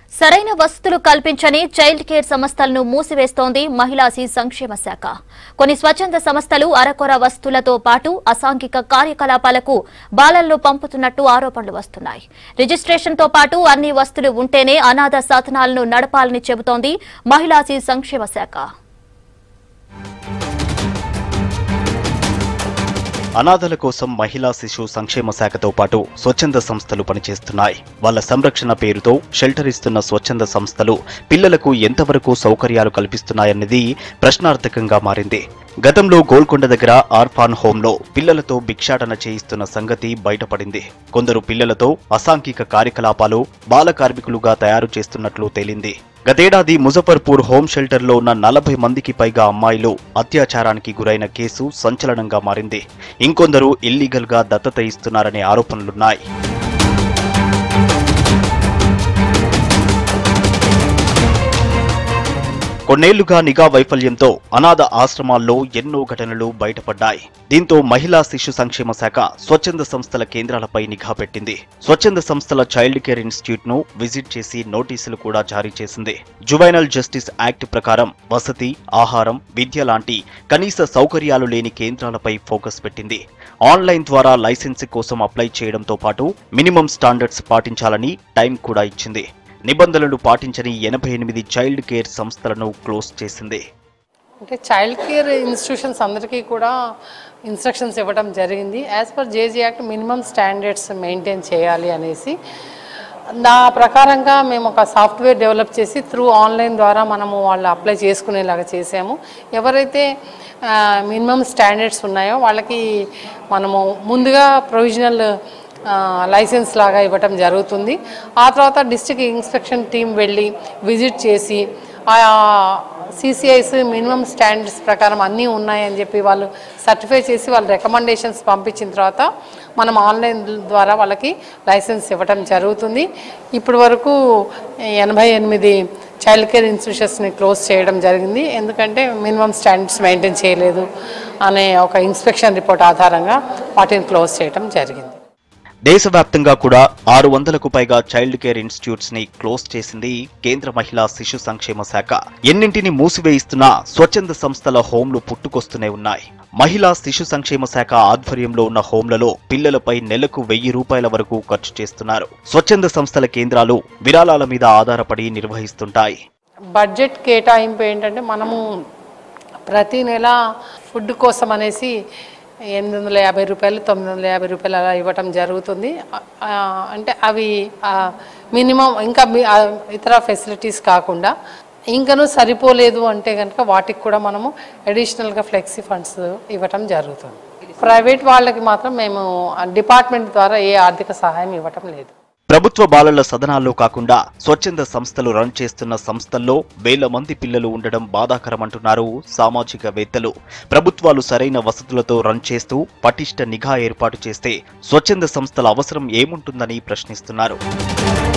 సరైన వసతులు కల్పించని child care సంస్థలను మూసివేస్తోంది మహిళా శిశు సంక్షేమ శాఖ కొన్ని స్వచ్ఛంద సంస్థలు అరకొర వస్తువులతో పాటు అసాంఘిక కార్యకలాపాలకు బాలలను పంపుతున్నట్టు ఆరోపణలు వస్తున్నాయి రిజిస్ట్రేషన్తో పాటు అన్ని వస్తువులు ఉంటేనే అనాథ సాధనాలను నడపాలని చెబుతోంది మహిళా శిశు సంక్షేమ శాఖ అనాథల కోసం మహిళా శిశు సంక్షేమ శాఖతో పాటు స్వచ్ఛంద సంస్థలు పనిచేస్తున్నాయి వాళ్ళ సంరక్షణ పేరుతో షెల్టర్ ఇస్తున్న స్వచ్ఛంద సంస్థలు పిల్లలకు ఎంతవరకు సౌకర్యాలు కల్పిస్తున్నాయన్నది ప్రశ్నార్థకంగా మారింది గతంలో గోల్కొండ దగ్గర ఆర్ఫాన్ హోంలో పిల్లలతో భిక్షాటన చేయిస్తున్న సంగతి బయటపడింది కొందరు పిల్లలతో అసాంఘిక కార్యకలాపాలు బాల కార్మికులుగా తయారు చేస్తున్నట్లు తేలింది గతేడాది ముజఫర్పూర్ హోం షెల్టర్లో ఉన్న నలభై మందికి పైగా అమ్మాయిలు అత్యాచారానికి గురైన కేసు సంచలనంగా మారింది ఇంకొందరు ఇల్లీగల్ గా దత్తత ఇస్తున్నారనే ఆరోపణలున్నాయి కొన్నేళ్లుగా నిఘా వైఫల్యంతో అనాథ ఆశ్రమాల్లో ఎన్నో ఘటనలు బయటపడ్డాయి దీంతో మహిళా శిశు సంక్షేమ శాఖ స్వచ్ఛంద సంస్థల కేంద్రాలపై నిఘా పెట్టింది స్వచ్ఛంద సంస్థల చైల్డ్ కేర్ ఇన్స్టిట్యూట్ ను విజిట్ చేసి నోటీసులు కూడా జారీ చేసింది జువైనల్ జస్టిస్ యాక్ట్ ప్రకారం వసతి ఆహారం విద్య లాంటి కనీస సౌకర్యాలు లేని కేంద్రాలపై ఫోకస్ పెట్టింది ఆన్లైన్ ద్వారా లైసెన్స్ కోసం అప్లై చేయడంతో పాటు మినిమం స్టాండర్డ్స్ పాటించాలని టైం కూడా ఇచ్చింది నిబంధనలు పాటించని ఎనభై ఎనిమిది చైల్డ్ కేర్ సంస్థలను క్లోజ్ చేసింది అంటే చైల్డ్ కేర్ ఇన్స్టిట్యూషన్స్ అందరికీ కూడా ఇన్స్ట్రక్షన్స్ ఇవ్వడం జరిగింది as per JJ act minimum standards maintain చేయాలి అనేసి నా ప్రకారంగా మేము ఒక సాఫ్ట్వేర్ డెవలప్ చేసి త్రూ ఆన్లైన్ ద్వారా మనము వాళ్ళు అప్లై చేసుకునేలాగా చేసాము ఎవరైతే మినిమం స్టాండర్డ్స్ ఉన్నాయో వాళ్ళకి మనము ముందుగా ప్రొవిజనల్ లైసెన్స్ లాగా ఇవ్వటం జరుగుతుంది ఆ తర్వాత డిస్ట్రిక్ట్ ఇన్స్పెక్షన్ టీం వెళ్ళి విజిట్ చేసి ఆ సిసిఐస్ మినిమం స్టాండర్డ్స్ ప్రకారం అన్నీ ఉన్నాయని చెప్పి వాళ్ళు సర్టిఫై చేసి వాళ్ళ రికమెండేషన్స్ పంపించిన తర్వాత మనం ఆన్లైన్ ద్వారా వాళ్ళకి లైసెన్స్ ఇవ్వటం జరుగుతుంది ఇప్పటి వరకు ఎనభై ఎనిమిది చైల్డ్ కేర్ ఇన్స్టిట్యూషన్స్ని క్లోజ్ చేయడం జరిగింది ఎందుకంటే మినిమం స్టాండర్డ్స్ మెయింటైన్ చేయలేదు అనే ఒక ఇన్స్పెక్షన్ రిపోర్ట్ ఆధారంగా వాటిని క్లోజ్ చేయడం జరిగింది దేశవ్యాప్తంగా కూడా ఆరు వందలకు పైగా చైల్డ్ కేర్ ఇన్స్టిట్యూట్స్ ని క్లోజ్ చేసింది కేంద్ర మహిళా శిశు సంక్షేమ శాఖ ఎన్నింటిని మూసివేయిస్తున్నా స్వచ్ఛంద సంస్థల హోంలు పుట్టుకొస్తూనే ఉన్నాయి మహిళా శిశు సంక్షేమ శాఖ ఆధ్వర్యంలో ఉన్న హోంలలో పిల్లలపై నెలకు వెయ్యి రూపాయల వరకు ఖర్చు చేస్తున్నారు స్వచ్ఛంద సంస్థల కేంద్రాలు విరాళాల మీద ఆధారపడి నిర్వహిస్తుంటాయి బడ్జెట్ కేటాయింపు ఏంటంటే మనము ప్రతి నెల ఫుడ్ కోసం అనేసి ఎనిమిది వందల యాభై రూపాయలు తొమ్మిది వందల యాభై రూపాయలు అలా ఇవ్వటం జరుగుతుంది ఆ, అంటే అవి మినిమం ఇంకా మీ- ఆ, ఇతర ఫెసిలిటీస్ కాకుండా ఇంకనూ సరిపోలేదు అంటే కనుక వాటికి కూడా మనము అడిషనల్గా ఫ్లెక్సీ ఫండ్స్ ఇవ్వటం జరుగుతుంది ప్రైవేట్ వాళ్ళకి మాత్రం మేము డిపార్ట్మెంట్ ద్వారా ఏ ఆర్థిక సహాయం ఇవ్వటం లేదు ప్రభుత్వ బాలల సదనాల్లో కాకుండా స్వచ్ఛంద సంస్థలు రన్ చేస్తున్న సంస్థల్లో వేల మంది పిల్లలు ఉండడం బాధాకరమంటున్నారు సామాజికవేత్తలు ప్రభుత్వాలు సరైన వసతులతో రన్ చేస్తూ పటిష్ట నిఘా ఏర్పాటు చేస్తే స్వచ్ఛంద సంస్థల అవసరం ఏముంటుందని ప్రశ్నిస్తున్నారు